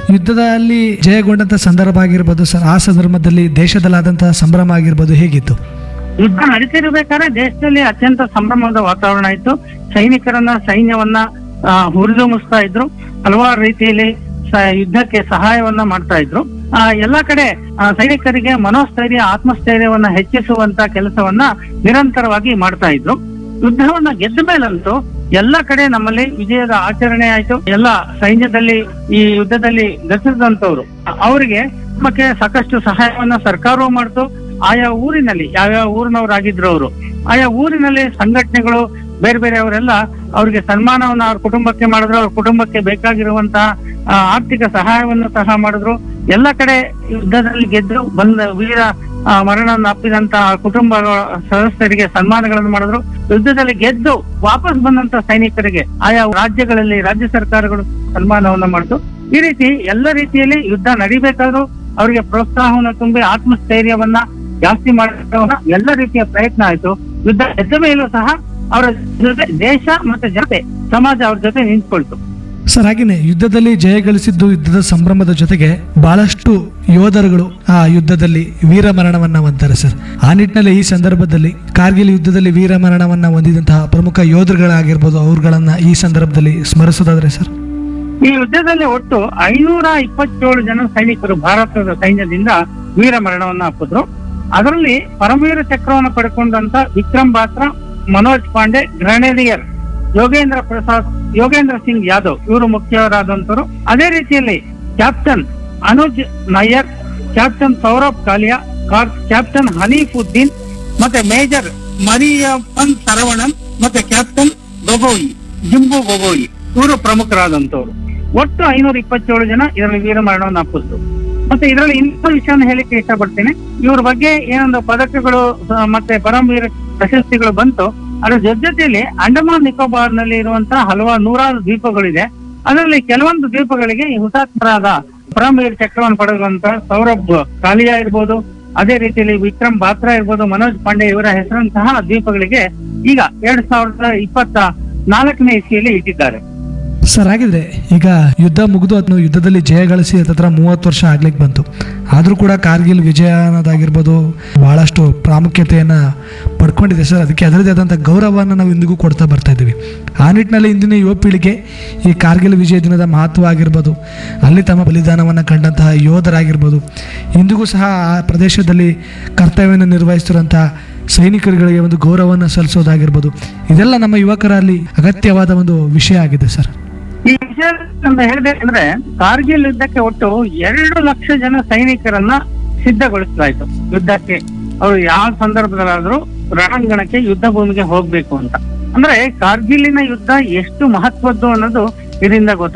ಯುದ್ಧದಲ್ಲಿ ಜಯಗೊಂಡಂತ ಸಂದರ್ಭ ಆಗಿರ್ಬೋದು ಸರ್ ಆ ಸಂದರ್ಭದಲ್ಲಿ ದೇಶದಲ್ಲಾದಂತಹ ಸಂಭ್ರಮ ಆಗಿರ್ಬೋದು ಹೇಗಿತ್ತು ಯುದ್ಧ ನಡೀತಿರ್ಬೇಕಾದ್ರೆ ದೇಶದಲ್ಲಿ ಅತ್ಯಂತ ಸಂಭ್ರಮದ ವಾತಾವರಣ ಇತ್ತು ಸೈನಿಕರನ್ನ ಸೈನ್ಯವನ್ನ ಆ, ಹುರಿದುಂಬಿಸ್ತಾ ಇದ್ರು ಹಲವಾರು ರೀತಿಯಲ್ಲಿ ಸ- ಯುದ್ಧಕ್ಕೆ ಸಹಾಯವನ್ನ ಮಾಡ್ತಾ ಇದ್ರು ಆ, ಎಲ್ಲಾ ಕಡೆ ಆ, ಸೈನಿಕರಿಗೆ ಮನೋಸ್ಥೈರ್ಯ ಆತ್ಮಸ್ಥೈರ್ಯವನ್ನ ಹೆಚ್ಚಿಸುವಂತ ಕೆಲಸವನ್ನ ನಿರಂತರವಾಗಿ ಮಾಡ್ತಾ ಇದ್ರು ಯುದ್ಧವನ್ನ ಗೆದ್ದ ಮೇಲಂತೂ ಎಲ್ಲ ಕಡೆ ನಮ್ಮಲ್ಲಿ ವಿಜಯದ ಆಚರಣೆ ಆಯ್ತು ಎಲ್ಲ ಸೈನ್ಯದಲ್ಲಿ ಈ ಯುದ್ಧದಲ್ಲಿ ಗತಿಸಿದಂತವ್ರು ಅವರಿಗೆ ಬಗ್ಗೆ ಸಾಕಷ್ಟು ಸಹಾಯವನ್ನ ಸರ್ಕಾರವೂ ಮಾಡ್ತು ಆಯಾ ಊರಿನಲ್ಲಿ ಯಾವ್ಯಾವ ಊರಿನವರಾಗಿದ್ರು ಅವರು ಆಯಾ ಊರಿನಲ್ಲಿ ಸಂಘಟನೆಗಳು ಬೇರೆ ಬೇರೆ ಅವರೆಲ್ಲ ಅವ್ರಿಗೆ ಸನ್ಮಾನವನ್ನ ಅವ್ರ ಕುಟುಂಬಕ್ಕೆ ಮಾಡಿದ್ರು ಅವ್ರ ಕುಟುಂಬಕ್ಕೆ ಬೇಕಾಗಿರುವಂತಹ ಆ, ಆರ್ಥಿಕ ಸಹಾಯವನ್ನು ಸಹ ಮಾಡಿದ್ರು ಎಲ್ಲ ಕಡೆ ಯುದ್ಧದಲ್ಲಿ ಗೆದ್ದು ಬಂದ ವೀರ ಆ, ಮರಣವನ್ನು ಅಪ್ಪಿದಂತಹ ಕುಟುಂಬ ಸದಸ್ಯರಿಗೆ ಸನ್ಮಾನಗಳನ್ನು ಮಾಡಿದ್ರು ಯುದ್ಧದಲ್ಲಿ ಗೆದ್ದು ವಾಪಸ್ ಬಂದಂತ ಸೈನಿಕರಿಗೆ ಆಯಾ ರಾಜ್ಯಗಳಲ್ಲಿ ರಾಜ್ಯ ಸರ್ಕಾರಗಳು ಸನ್ಮಾನವನ್ನ ಮಾಡಿತು ಈ ರೀತಿ ಎಲ್ಲ ರೀತಿಯಲ್ಲಿ ಯುದ್ಧ ನಡಿಬೇಕಾದ್ರೂ ಅವರಿಗೆ ಪ್ರೋತ್ಸಾಹವನ್ನು ತುಂಬಿ ಆತ್ಮಸ್ಥೈರ್ಯವನ್ನ ಜಾಸ್ತಿ ಮಾಡೋಣ ಎಲ್ಲ ರೀತಿಯ ಪ್ರಯತ್ನ ಆಯ್ತು ಯುದ್ಧ ಗೆದ್ದ ಮೇಲೂ ಸಹ ಅವರ ಜೊತೆ ದೇಶ ಮತ್ತೆ ಜನತೆ ಸಮಾಜ ಅವ್ರ ಜೊತೆ ನಿಂತ್ಕೊಳ್ತು ಸರ್ ಹಾಗೇನೆ ಯುದ್ಧದಲ್ಲಿ ಜಯ ಗಳಿಸಿದ್ದು ಯುದ್ಧದ ಸಂಭ್ರಮದ ಜೊತೆಗೆ ಬಹಳಷ್ಟು ಯೋಧರುಗಳು ಆ ಯುದ್ಧದಲ್ಲಿ ವೀರ ಮರಣವನ್ನ ಹೊಂತಾರೆ ಸರ್ ಆ ನಿಟ್ಟಿನಲ್ಲಿ ಈ ಸಂದರ್ಭದಲ್ಲಿ ಕಾರ್ಗಿಲ್ ಯುದ್ಧದಲ್ಲಿ ವೀರ ಮರಣವನ್ನ ಹೊಂದಿದಂತಹ ಪ್ರಮುಖ ಯೋಧರುಗಳಾಗಿರ್ಬೋದು ಅವ್ರುಗಳನ್ನ ಈ ಸಂದರ್ಭದಲ್ಲಿ ಸ್ಮರಿಸೋದಾದ್ರೆ ಸರ್ ಈ ಯುದ್ಧದಲ್ಲಿ ಒಟ್ಟು ಐನೂರ ಇಪ್ಪತ್ತೇಳು ಜನ ಸೈನಿಕರು ಭಾರತದ ಸೈನ್ಯದಿಂದ ವೀರ ಮರಣವನ್ನ ಹಾಕಿದ್ರು ಅದರಲ್ಲಿ ಪರಮವೀರ ಚಕ್ರವನ್ನು ಪಡ್ಕೊಂಡಂತ ವಿಕ್ರಮ್ ಬಾತ್ರ ಮನೋಜ್ ಪಾಂಡೆ ಗ್ರನೇಡಿಯರ್ ಯೋಗೇಂದ್ರ ಪ್ರಸಾದ್ ಯೋಗೇಂದ್ರ ಸಿಂಗ್ ಯಾದವ್ ಇವರು ಮುಖ್ಯರಾದಂತರು ಅದೇ ರೀತಿಯಲ್ಲಿ ಕ್ಯಾಪ್ಟನ್ ಅನುಜ್ ನಾಯರ್ ಕ್ಯಾಪ್ಟನ್ ಸೌರಭ್ ಕಾಲಿಯಾ ಕಾ- ಕ್ಯಾಪ್ಟನ್ ಹನೀಫುದ್ದೀನ್ ಮತ್ತೆ ಮೇಜರ್ ಮರಿಯಪ್ಪನ್ ಸರವಣನ್ ಮತ್ತೆ ಕ್ಯಾಪ್ಟನ್ ಗೊಗೋಯಿ ಜಿಂಬು ಗೊಗೋಯಿ ಇವರು ಪ್ರಮುಖರಾದಂತವ್ರು ಒಟ್ಟು ಐನೂರ ಇಪ್ಪತ್ತೇಳು ಜನ ಇದರಲ್ಲಿ ವೀರ ಮರಣವನ್ನು ಅಪ್ಪಿದ್ರು ಮತ್ತೆ ಇದರಲ್ಲಿ ಇನ್ನೊಂದು ವಿಷಯವನ್ನು ಹೇಳಿಕ್ಕೆ ಇಷ್ಟಪಡ್ತೀನಿ ಇವ್ರ ಬಗ್ಗೆ ಏನೊಂದು ಪದಕಗಳು ಆ, ಮತ್ತೆ ಪರಮವೀರ ಪ್ರಶಸ್ತಿಗಳು ಬಂತು ಅದರ ಜೊತೆ ಜೊತೆಯಲ್ಲಿ ಅಂಡಮಾನ್ ನಿಕೋಬಾರ್ ನಲ್ಲಿ ಇರುವಂತಹ ಹಲವಾರು ನೂರಾರು ದ್ವೀಪಗಳಿದೆ ಅದರಲ್ಲಿ ಕೆಲವೊಂದು ದ್ವೀಪಗಳಿಗೆ ಈ ಹುತಾತ್ಮರಾದ ಪರಮವೀರ ಚಕ್ರವನ್ನು ಪಡೆದಂತ ಸೌರಭ್ ಕಾಲಿಯಾ ಇರ್ಬೋದು ಅದೇ ರೀತಿಯಲ್ಲಿ ವಿಕ್ರಮ್ ಬಾತ್ರಾ ಇರ್ಬೋದು ಮನೋಜ್ ಪಾಂಡೆ ಇವರ ಹೆಸರಂತಹ ದ್ವೀಪಗಳಿಗೆ ಈಗ ಎರಡ್ ಸಾವಿರದ ಇಪ್ಪತ್ತ ನಾಲ್ಕನೇ ಇಸ್ವಿಯಲ್ಲಿ ಇಟ್ಟಿದ್ದಾರೆ ಸರ್ ಹಾಗಿದ್ರೆ ಈಗ ಯುದ್ಧ ಮುಗಿದು ಅದನ್ನು ಯುದ್ಧದಲ್ಲಿ ಜಯ ಗಳಿಸಿ ಹತ್ರ ಮೂವತ್ತು ವರ್ಷ ಆಗ್ಲಿಕ್ಕೆ ಬಂತು ಆದರೂ ಕೂಡ ಕಾರ್ಗಿಲ್ ವಿಜಯ ಅನ್ನೋದಾಗಿರ್ಬೋದು ಬಹಳಷ್ಟು ಪ್ರಾಮುಖ್ಯತೆಯನ್ನ ಪಡ್ಕೊಂಡಿದೆ ಸರ್ ಅದಕ್ಕೆ ಅದರದೇ ಆದಂಥ ಗೌರವವನ್ನು ನಾವು ಇಂದಿಗೂ ಕೊಡ್ತಾ ಬರ್ತಾ ಇದ್ದೀವಿ ಆ ನಿಟ್ಟಿನಲ್ಲಿ ಇಂದಿನ ಯುವ ಪೀಳಿಗೆ ಈ ಕಾರ್ಗಿಲ್ ವಿಜಯ ದಿನದ ಮಹತ್ವ ಆಗಿರ್ಬೋದು ಅಲ್ಲಿ ತಮ್ಮ ಬಲಿದಾನವನ್ನು ಕಂಡಂತಹ ಯೋಧರಾಗಿರ್ಬೋದು ಇಂದಿಗೂ ಸಹ ಆ ಪ್ರದೇಶದಲ್ಲಿ ಕರ್ತವ್ಯವನ್ನು ನಿರ್ವಹಿಸ್ತಿರುವಂತಹ ಸೈನಿಕರುಗಳಿಗೆ ಒಂದು ಗೌರವವನ್ನು ಸಲ್ಲಿಸೋದಾಗಿರ್ಬೋದು ಇದೆಲ್ಲ ನಮ್ಮ ಯುವಕರಲ್ಲಿ ಅಗತ್ಯವಾದ ಒಂದು ವಿಷಯ ಆಗಿದೆ ಸರ್ ಈ ವಿಷಯ ಅಂತ ಹೇಳ್ಬೇಕಂದ್ರೆ ಕಾರ್ಗಿಲ್ ಯುದ್ಧಕ್ಕೆ ಒಟ್ಟು ಎರಡು ಲಕ್ಷ ಜನ ಸೈನಿಕರನ್ನ ಸಿದ್ಧಗೊಳಿಸಲಾಯ್ತು ಯುದ್ಧಕ್ಕೆ ಅವರು ಯಾವ ಸಂದರ್ಭದಲ್ಲಾದ್ರೂ ರಣಾಂಗಣಕ್ಕೆ ಯುದ್ಧ ಭೂಮಿಗೆ ಹೋಗ್ಬೇಕು ಅಂತ ಅಂದ್ರೆ ಕಾರ್ಗಿಲಿನ ಯುದ್ಧ ಎಷ್ಟು ಮಹತ್ವದ್ದು ಅನ್ನೋದು ಇದರಿಂದ ಗೊತ್ತಾಗ್ತದೆ